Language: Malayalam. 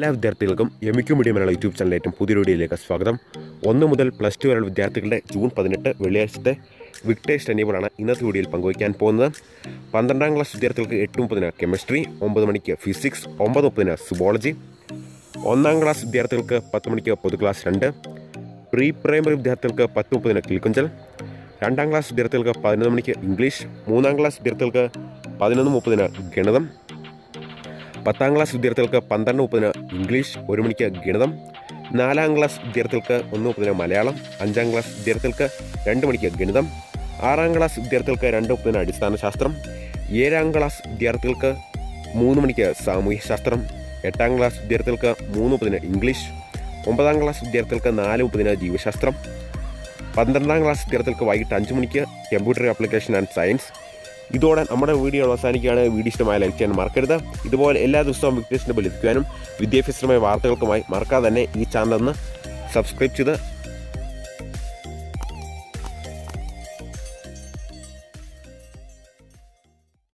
എല്ലാ വിദ്യാർത്ഥികൾക്കും എമിക്കു മീഡിയം എന്നുള്ള യൂട്യൂബ് ചാനലിലേറ്റവും പുതിയ വീഡിയോയിലേക്ക് സ്വാഗതം ഒന്ന് മുതൽ പ്ലസ് ടു വരെയുള്ള വിദ്യാർത്ഥികളുടെ ജൂൺ പതിനെട്ട് വെള്ളിയാഴ്ചത്തെ വിക്ടേഴ്സ് ടൈനിബിളാണ് ഇന്നത്തെ വീഡിയോയിൽ പങ്കുവയ്ക്കാൻ പോകുന്നത് പന്ത്രണ്ടാം ക്ലാസ് വിദ്യാർത്ഥികൾക്ക് എട്ട് മുപ്പതിന് കെമിസ്ട്രി ഒമ്പത് മണിക്ക് ഫിസിക്സ് ഒമ്പത് മുപ്പതിന് സുബോളജി ഒന്നാം ക്ലാസ് വിദ്യാർത്ഥികൾക്ക് പത്ത് മണിക്ക് പൊതു ക്ലാസ് രണ്ട് പ്രീ പ്രൈമറി വിദ്യാർത്ഥികൾക്ക് പത്ത് മുപ്പതിന് കിളിക്കുഞ്ചൽ രണ്ടാം ക്ലാസ് വിദ്യാർത്ഥികൾക്ക് പതിനൊന്ന് മണിക്ക് ഇംഗ്ലീഷ് മൂന്നാം ക്ലാസ് വിദ്യാർത്ഥികൾക്ക് പതിനൊന്ന് മുപ്പതിന് ഗണിതം പത്താം ക്ലാസ് വിദ്യാർത്ഥികൾക്ക് പന്ത്രണ്ട് മുപ്പതിന് ഇംഗ്ലീഷ് ഒരു മണിക്ക് ഗണിതം നാലാം ക്ലാസ് വിദ്യാർത്ഥികൾക്ക് ഒന്ന് മുപ്പതിന് മലയാളം അഞ്ചാം ക്ലാസ് വിദ്യാർത്ഥികൾക്ക് രണ്ട് മണിക്ക് ഗണിതം ആറാം ക്ലാസ് വിദ്യാർത്ഥികൾക്ക് രണ്ട് മുപ്പതിന് അടിസ്ഥാന ശാസ്ത്രം ഏഴാം ക്ലാസ് വിദ്യാർത്ഥികൾക്ക് മൂന്ന് മണിക്ക് സാമൂഹ്യ ശാസ്ത്രം എട്ടാം ക്ലാസ് വിദ്യാർത്ഥികൾക്ക് മൂന്ന് മുപ്പതിന് ഇംഗ്ലീഷ് ഒമ്പതാം ക്ലാസ് വിദ്യാർത്ഥികൾക്ക് നാല് മുപ്പതിന് ജീവശാസ്ത്രം പന്ത്രണ്ടാം ക്ലാസ് വിദ്യാർത്ഥികൾക്ക് വൈകിട്ട് അഞ്ച് മണിക്ക് കമ്പ്യൂട്ടർ ആപ്ലിക്കേഷൻ ആൻഡ് സയൻസ് ഇതോടെ നമ്മുടെ വീഡിയോ അവസാനിക്കുകയാണ് വീഡിയോ ഇഷ്ടമായ ലൈക്ക് ചെയ്യാൻ മറക്കരുത് ഇതുപോലെ എല്ലാ ദിവസവും വിക്ടേഴ്സിൻ്റെ ലഭിക്കാനും വിദ്യാഭ്യാസപരമായ വാർത്തകൾക്കുമായി മറക്കാതെ തന്നെ ഈ ചാനൽ ഒന്ന് സബ്സ്ക്രൈബ് ചെയ്ത്